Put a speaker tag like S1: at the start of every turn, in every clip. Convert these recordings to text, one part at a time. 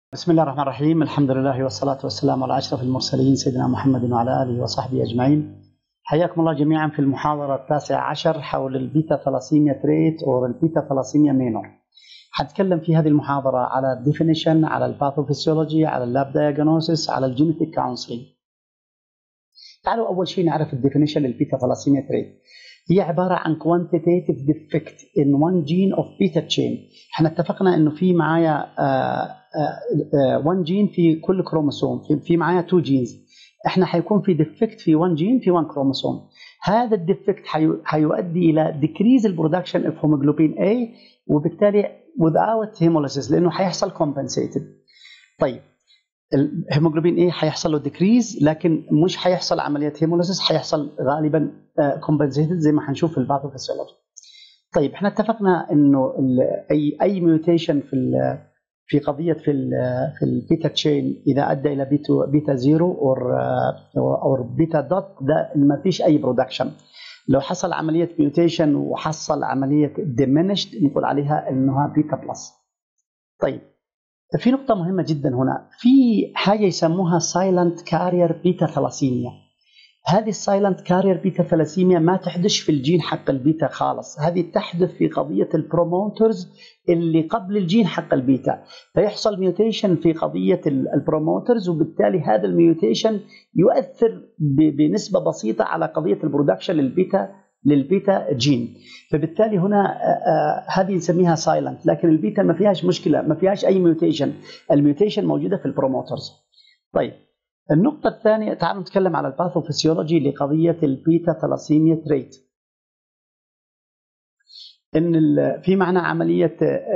S1: بسم الله الرحمن الرحيم الحمد لله والصلاة والسلام على أشرف المرسلين سيدنا محمد وعلى آله وصحبه أجمعين حياكم الله جميعا في المحاضرة التاسعة عشر حول البيتا ثلاسيميا تريت أو البيتا ثلاسيميا مينور حتكلم في هذه المحاضرة على الديفينيشن على الباثوفيسيولوجي على اللاب دايجنوسيس على الجينيتيك كونسلينج تعالوا أول شيء نعرف الديفينيشن للبيتا ثلاسيميا تريت هي عبارة عن quantitative defect in one gene of beta chain احنا اتفقنا انه في معايا 1 جين في كل كروموسوم في, في معايا 2 جينز احنا حيكون في ديفكت في 1 جين في 1 كروموسوم هذا الديفكت حيؤدي الى decrease البرودكشن اوف هيموجلوبين A وبالتالي without hemolysis لانه حيحصل compensated طيب الهيموجلوبين ايه حيحصل له ديكريز لكن مش حيحصل عمليه هيموليسيس حيحصل غالبا كومبنسيتد زي ما حنشوف في الباثوفيسيولوجي. طيب احنا اتفقنا انه اي اي ميوتيشن في في قضيه في ال في البيتا تشين اذا ادى الى بيتا بيتا زيرو او او بيتا دوت ده ما فيش اي برودكشن. لو حصل عمليه ميوتيشن وحصل عمليه ديمينشد نقول عليها انها بيتا بلس. طيب في نقطة مهمة جدا هنا في حاجة يسموها سايلنت كارير بيتا ثلاسيميا هذه السايلنت كارير بيتا ثلاسيميا ما تحدث في الجين حق البيتا خالص هذه تحدث في قضية البروموترز اللي قبل الجين حق البيتا فيحصل ميوتيشن في قضية البروموترز وبالتالي هذا الميوتيشن يؤثر بنسبة بسيطة على قضية البرودكشن للبيتا للبيتا جين فبالتالي هنا هذه نسميها سايلنت لكن البيتا ما فيهاش مشكله ما فيهاش اي ميوتيشن الميوتيشن موجوده في البروموترز طيب النقطة الثانية تعالوا نتكلم على الباثوفيسيولوجي لقضية البيتا ثلاسيميا تريت ان في معنى عملية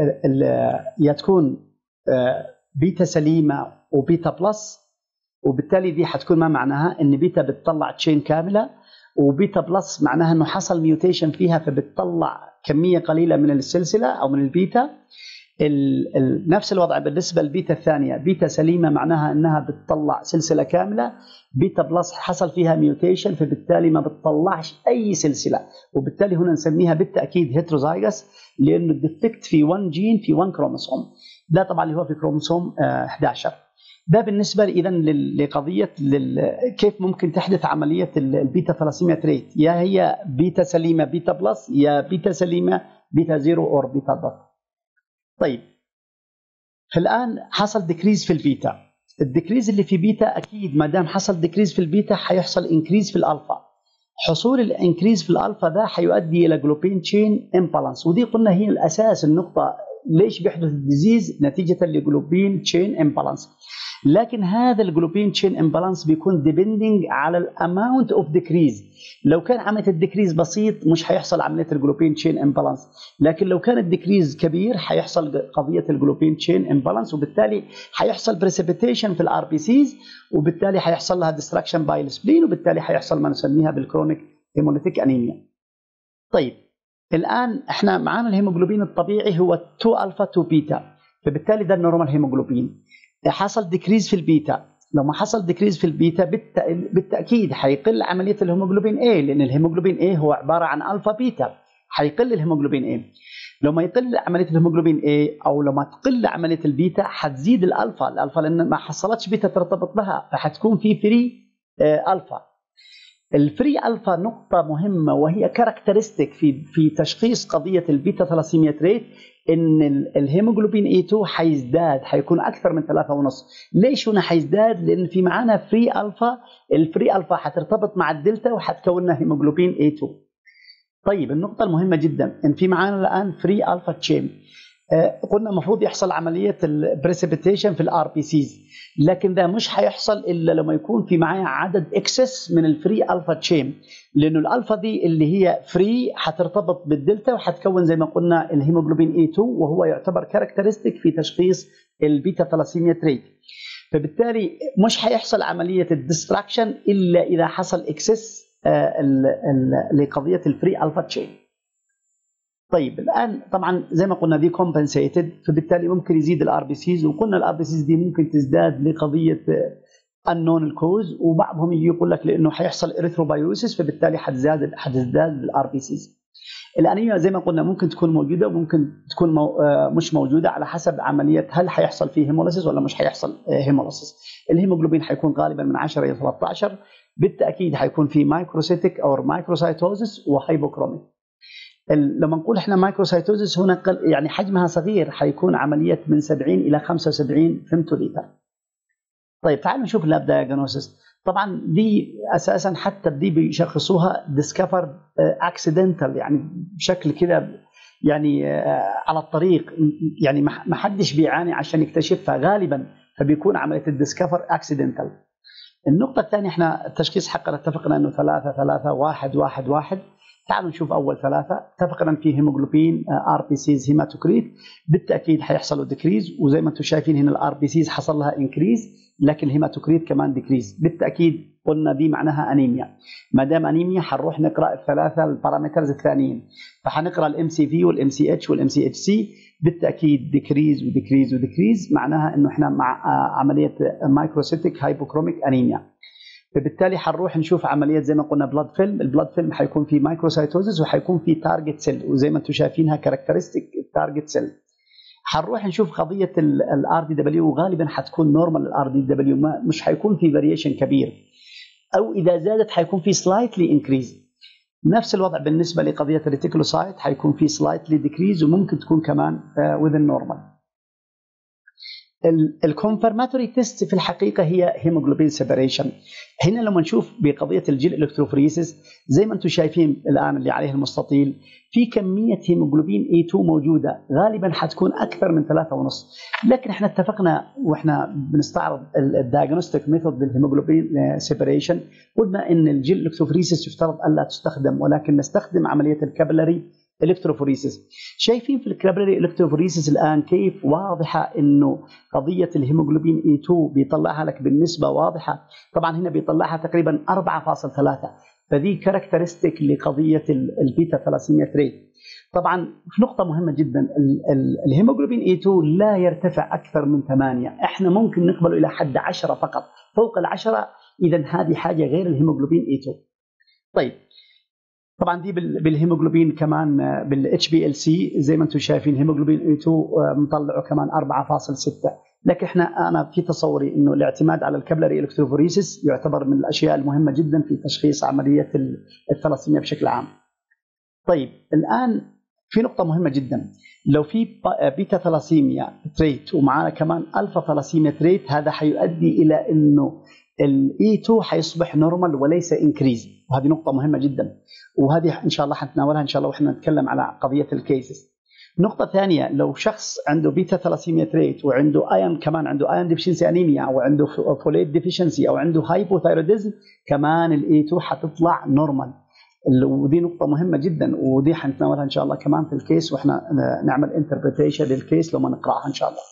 S1: يا تكون بيتا سليمة وبيتا بلس وبالتالي دي حتكون ما معناها ان بيتا بتطلع تشين كاملة وبيتا بلس معناها انه حصل ميوتيشن فيها فبتطلع كميه قليله من السلسله او من البيتا ال ال نفس الوضع بالنسبه للبيتا الثانيه بيتا سليمه معناها انها بتطلع سلسله كامله بيتا بلس حصل فيها ميوتيشن فبالتالي ما بتطلعش اي سلسله وبالتالي هنا نسميها بالتاكيد هيتروزايجس لانه الديفكت في 1 جين في 1 كروموسوم ده طبعا اللي هو في كروموسوم 11 ده بالنسبه اذا لقضيه كيف ممكن تحدث عمليه البيتا ثلاسيميا تريت يا هي بيتا سليمه بيتا بلس يا بيتا سليمه بيتا زيرو اور بيتا دوت طيب الان حصل ديكريز في البيتا الديكريز اللي في بيتا اكيد ما دام حصل ديكريز في البيتا حيحصل انكريز في الالفا حصول الانكريز في الالفا ده حيؤدي الى جلوبين تشين امبالانس ودي قلنا هي الاساس النقطه ليش بيحدث الديزيز نتيجه لجلوبين تشين امبالانس لكن هذا الجلوبين تشين امبالانس بيكون ديبندنج على الاماونت اوف ديكريز لو كان عمليه الديكريز بسيط مش هيحصل عمليه الجلوبين تشين امبالانس لكن لو كان الديكريز كبير هيحصل قضيه الجلوبين تشين امبالانس وبالتالي هيحصل بريسيبيتيشن في الار بي سيز وبالتالي هيحصل لها ديستراكشن باي السبلين وبالتالي هيحصل ما نسميها بالكرونيك هيموليتيك انيميا طيب الان احنا معانا الهيموجلوبين الطبيعي هو 2 الفا 2 بيتا فبالتالي ده النورمال هيموجلوبين حصل ديكريز في البيتا لو ما حصل ديكريز في البيتا بالتاكيد حيقل عمليه الهيموجلوبين A لان الهيموجلوبين A هو عباره عن الفا بيتا حيقل الهيموجلوبين A لو ما يقل عمليه الهيموجلوبين A او لو ما تقل عمليه البيتا حتزيد الالفا الالفا لان ما حصلتش بيتا ترتبط بها فحتكون في فري الفا الفري الفا نقطه مهمه وهي كاركترستيك في في تشخيص قضيه البيتا ثلاسيميا تريت ان الهيموجلوبين اي 2 حيزداد حيكون اكثر من 3.5 ليش هنا حيزداد لان في معانا فري الفا الفري الفا حترتبط مع الدلتا وحتكون لنا هيموجلوبين اي 2 طيب النقطه المهمه جدا ان في معانا الان فري الفا تشين آه قلنا المفروض يحصل عمليه البريسيبيتيشن في الار بي سيز لكن ده مش هيحصل الا لما يكون في معايا عدد اكسس من الفري الفا تشين لانه الالفا دي اللي هي فري حترتبط بالدلتا وحتكون زي ما قلنا الهيموجلوبين اي 2 وهو يعتبر كاركترستيك في تشخيص البيتا ثلاسيميا تريت فبالتالي مش هيحصل عمليه الديستراكشن الا اذا حصل اكسس لقضيه الفري الفا تشين طيب الان طبعا زي ما قلنا دي كومبنسيتد فبالتالي ممكن يزيد الار بي سيز وقلنا الار بي سيز دي ممكن تزداد لقضيه النون الكوز وبعضهم يجي يقول لك لانه حيحصل اريثروبايوسيس فبالتالي حتزداد حتزداد الار بي سيز الانيميا زي ما قلنا ممكن تكون موجوده وممكن تكون مو مش موجوده على حسب عمليه هل حيحصل فيه هيموليسيس ولا مش حيحصل هيموليسيس الهيموجلوبين حيكون غالبا من 10 الى 13 بالتاكيد حيكون في مايكروسيتيك او مايكروسايتوزس وهايبوكروميك لما نقول احنا مايكروسايتوزس هنا يعني حجمها صغير حيكون عمليه من 70 الى 75 فيمتوليتر طيب تعالوا نشوف اللاب دايجنوسيس طبعا دي اساسا حتى بدي بيشخصوها ديسكفر اكسيدنتال يعني بشكل كده يعني على الطريق يعني ما حدش بيعاني عشان يكتشفها غالبا فبيكون عمليه الديسكفر اكسيدنتال النقطة الثانية احنا التشخيص حقنا اتفقنا انه ثلاثة ثلاثة واحد واحد واحد تعالوا نشوف اول ثلاثة اتفقنا في هيموجلوبين ار بي سيز هيماتوكريت بالتاكيد حيحصل ديكريز وزي ما انتم شايفين هنا الار بي سيز حصل لها انكريز لكن الهيماتوكريت كمان ديكريز بالتاكيد قلنا دي معناها انيميا ما دام انيميا حنروح نقرا الثلاثه البارامترز الثانيين فحنقرا الام سي في والام سي اتش والام سي اتش سي بالتاكيد ديكريز وديكريز وديكريز معناها انه احنا مع عمليه مايكروسيتيك هايبوكروميك انيميا فبالتالي حنروح نشوف عمليات زي ما قلنا بلاد فيلم البلاد فيلم حيكون في مايكروسايتوزس وحيكون في تارجت سيل وزي ما انتم شايفينها كاركترستيك تارجت سيل حنروح نشوف قضيه الار دي دبليو وغالبا حتكون نورمال الار دي دبليو مش حيكون في فاريشن كبير او اذا زادت حيكون في سلايتلي انكريز نفس الوضع بالنسبه لقضيه الريتيكولوسايت حيكون في سلايتلي ديكريز وممكن تكون كمان وذ النورمال الكونفرماتوري تيست في الحقيقه هي هيموجلوبين سيبريشن هنا لما نشوف بقضيه الجيل الكتروفوريسيس زي ما انتم شايفين الان اللي عليه المستطيل في كميه هيموجلوبين اي 2 موجوده غالبا حتكون اكثر من 3.5 لكن احنا اتفقنا واحنا بنستعرض الدايجنوستيك ميثود للهيموجلوبين سيبريشن قلنا ان الجيل الكتروفوريسيس يفترض الا تستخدم ولكن نستخدم عمليه الكابلري الكتروفوريسيس شايفين في الكابلري الكتروفوريسيس الان كيف واضحه انه قضيه الهيموجلوبين اي 2 بيطلعها لك بالنسبه واضحه طبعا هنا بيطلعها تقريبا 4.3 فدي كاركترستيك لقضيه البيتا ثلاسيميا تريت طبعا في نقطة مهمة جدا الهيموجلوبين اي 2 لا يرتفع أكثر من 8 احنا ممكن نقبله إلى حد 10 فقط فوق العشرة إذا هذه حاجة غير الهيموجلوبين اي 2 طيب طبعا دي بالهيموجلوبين كمان بالاتش بي ال سي زي ما انتم شايفين هيموجلوبين اي 2 مطلعه كمان 4.6 لكن احنا انا في تصوري انه الاعتماد على الكابلري الكتروفوريسيس يعتبر من الاشياء المهمه جدا في تشخيص عمليه الثلاسيميا بشكل عام. طيب الان في نقطه مهمه جدا لو في بيتا ثلاسيميا تريت ومعانا كمان الفا ثلاسيميا تريت هذا حيؤدي الى انه الاي 2 حيصبح نورمال وليس انكريز وهذه نقطه مهمه جدا وهذه ان شاء الله حنتناولها ان شاء الله واحنا نتكلم على قضيه الكيسز نقطة ثانية لو شخص عنده بيتا ثلاسيميا تريت وعنده ايون كمان عنده ايون ديفشنسي انيميا او عنده فوليت ديفشنسي او عنده هايبوثايروديزم كمان الاي 2 حتطلع نورمال ودي نقطة مهمة جدا ودي حنتناولها ان شاء الله كمان في الكيس واحنا نعمل انتربريتيشن للكيس لما نقراها ان شاء الله.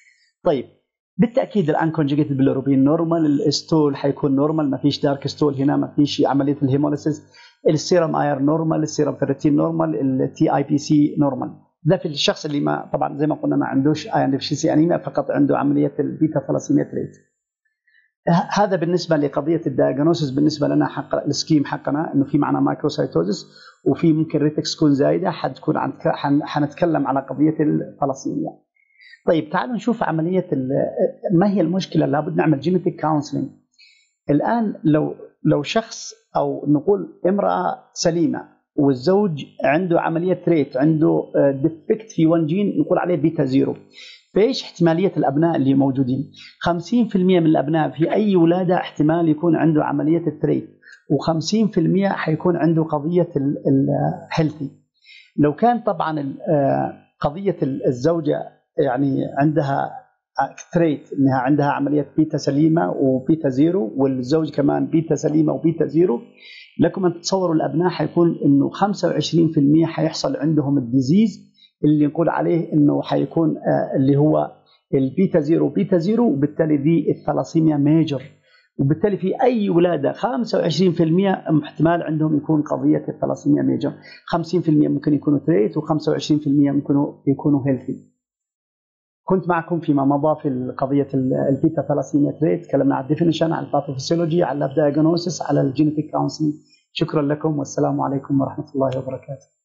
S1: طيب بالتاكيد الان كونجيجيتد بالروبين نورمال الستول حيكون نورمال ما فيش دارك ستول هنا ما فيش عمليه الهيموليسيس السيرم اير نورمال السيرم فيرتين نورمال التي اي بي سي نورمال ده في الشخص اللي ما طبعا زي ما قلنا ما عندوش ايرون ديفشنسي انيميا فقط عنده عمليه البيتا ثلاسيميا تريت هذا بالنسبه لقضيه الدايجنوسيس بالنسبه لنا حق السكيم حقنا انه في معنا مايكروسايتوزس وفي ممكن ريتكس تكون زايده حتكون عن حنتكلم على قضيه الثلاسيميا طيب تعالوا نشوف عمليه ما هي المشكله لابد نعمل جينيتيك كونسلنج الان لو لو شخص او نقول امراه سليمه والزوج عنده عمليه تريت عنده ديفكت في 1 جين نقول عليه بيتا زيرو فايش احتماليه الابناء اللي موجودين 50% من الابناء في اي ولاده احتمال يكون عنده عمليه التريت و50% حيكون عنده قضيه الهيلثي لو كان طبعا قضيه الزوجه يعني عندها تريت انها عندها عمليه بيتا سليمه وبيتا زيرو والزوج كمان بيتا سليمه وبيتا زيرو لكم ان تتصوروا الابناء حيكون انه 25% حيحصل عندهم الديزيز اللي نقول عليه انه حيكون آه اللي هو البيتا زيرو بيتا زيرو وبالتالي دي الثلاسيميا ميجر وبالتالي في اي ولاده 25% احتمال عندهم يكون قضيه الثلاسيميا ميجر 50% ممكن يكونوا تريت و25% ممكن يكونوا هيلثي كنت معكم فيما مضى في قضيه البيتا ثلاسيميا تريت تكلمنا على الديفينيشن على الباثوفيسيولوجي على الدايجنوسيس على الجينيتيك كونسلنج شكرا لكم والسلام عليكم ورحمه الله وبركاته